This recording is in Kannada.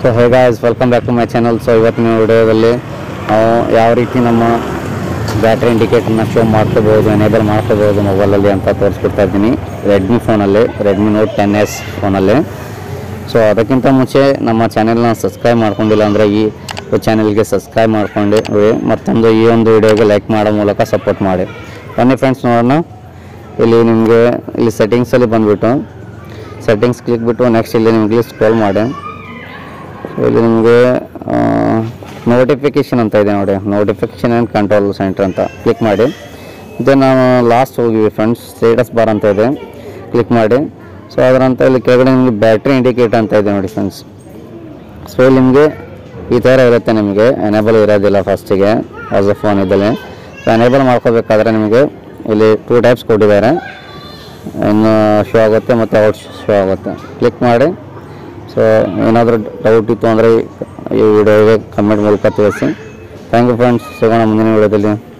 so hey guys welcome back to my channel so ಇವತ್ತಿನ ವಿಡಿಯೋದಲ್ಲಿ ನಾವು ಯಾವ ರೀತಿ ನಮ್ಮ ಬ್ಯಾಟ್ರಿ ಇಂಡಿಕೇಟರ್ನ ಶೋ ಮಾಡ್ಕೋಬೋದು ಎನೇಬಲ್ ಮಾಡ್ಕೋಬೋದು ಮೊಬೈಲಲ್ಲಿ ಅಂತ ತೋರಿಸ್ಕೊಡ್ತಾ ಇದ್ದೀನಿ ರೆಡ್ಮಿ ಫೋನಲ್ಲಿ ರೆಡ್ಮಿ ನೋಟ್ ಟೆನ್ ಎಸ್ ಫೋನಲ್ಲಿ ಸೊ ಅದಕ್ಕಿಂತ ಮುಂಚೆ ನಮ್ಮ ಚಾನೆಲ್ನ ಸಬ್ಸ್ಕ್ರೈಬ್ ಮಾಡ್ಕೊಂಡಿಲ್ಲ ಅಂದರೆ ಈ ಚಾನೆಲ್ಗೆ ಸಬ್ಸ್ಕ್ರೈಬ್ ಮಾಡ್ಕೊಂಡು ಮತ್ತೊಂದು ಈ ಒಂದು ವಿಡಿಯೋಗೆ ಲೈಕ್ ಮಾಡೋ ಮೂಲಕ ಸಪೋರ್ಟ್ ಮಾಡಿ ಬನ್ನಿ ಫ್ರೆಂಡ್ಸ್ ನೋಡೋಣ ಇಲ್ಲಿ ನಿಮಗೆ ಇಲ್ಲಿ ಸೆಟ್ಟಿಂಗ್ಸಲ್ಲಿ ಬಂದುಬಿಟ್ಟು ಸೆಟ್ಟಿಂಗ್ಸ್ ಕ್ಲಿಕ್ ಬಿಟ್ಟು ನೆಕ್ಸ್ಟ್ ಇಲ್ಲಿ ನಿಮಗೆ ಸ್ಕ್ರೋಲ್ ಮಾಡಿ ಸೊ ಇಲ್ಲಿ ನಿಮಗೆ ನೋಟಿಫಿಕೇಷನ್ ಅಂತ ಇದೆ ನೋಡಿ ನೋಟಿಫಿಕೇಷನ್ ಆ್ಯಂಡ್ ಕಂಟ್ರೋಲ್ ಸೆಂಟರ್ ಅಂತ ಕ್ಲಿಕ್ ಮಾಡಿ ಇದು ನಾನು ಲಾಸ್ಟ್ ಹೋಗಿವಿ ಫ್ರೆಂಡ್ಸ್ ಸ್ಟೇಟಸ್ ಬಾರ್ ಅಂತ ಇದೆ ಕ್ಲಿಕ್ ಮಾಡಿ ಸೊ ಅದರಂತ ಇಲ್ಲಿ ಕೆಳಗಡೆ ನಿಮಗೆ ಬ್ಯಾಟ್ರಿ ಇಂಡಿಕೇಟ್ ಅಂತ ಇದೆ ನೋಡಿ ಫ್ರೆಂಡ್ಸ್ ಸೊ ಇಲ್ಲಿ ನಿಮಗೆ ಈ ಥರ ಇರುತ್ತೆ ನಿಮಗೆ ಎನೇಬಲ್ ಇರೋದಿಲ್ಲ ಫಸ್ಟಿಗೆ ಆಸ್ ಅ ಫೋನ್ ಇದ್ದಲ್ಲಿ ಸೊ ಎನೇಬಲ್ ಮಾಡ್ಕೋಬೇಕಾದ್ರೆ ನಿಮಗೆ ಇಲ್ಲಿ ಟೂ ಟೈಪ್ಸ್ ಕೊಟ್ಟಿದ್ದಾರೆ ಇನ್ನು ಶೋ ಆಗುತ್ತೆ ಮತ್ತು ಔಟ್ ಶೋ ಆಗುತ್ತೆ ಕ್ಲಿಕ್ ಮಾಡಿ ಸೊ ಏನಾದರೂ ಡೌಟ್ ಇತ್ತು ಅಂದರೆ ಈ ವಿಡಿಯೋಗೆ ಕಮೆಂಟ್ ಮೂಲಕ ತಿಳಿಸಿ ಥ್ಯಾಂಕ್ ಯು ಫ್ರೆಂಡ್ಸ್ ಸಿಗೋಣ ಮುಂದಿನ ವಿಡಿಯೋದಲ್ಲಿ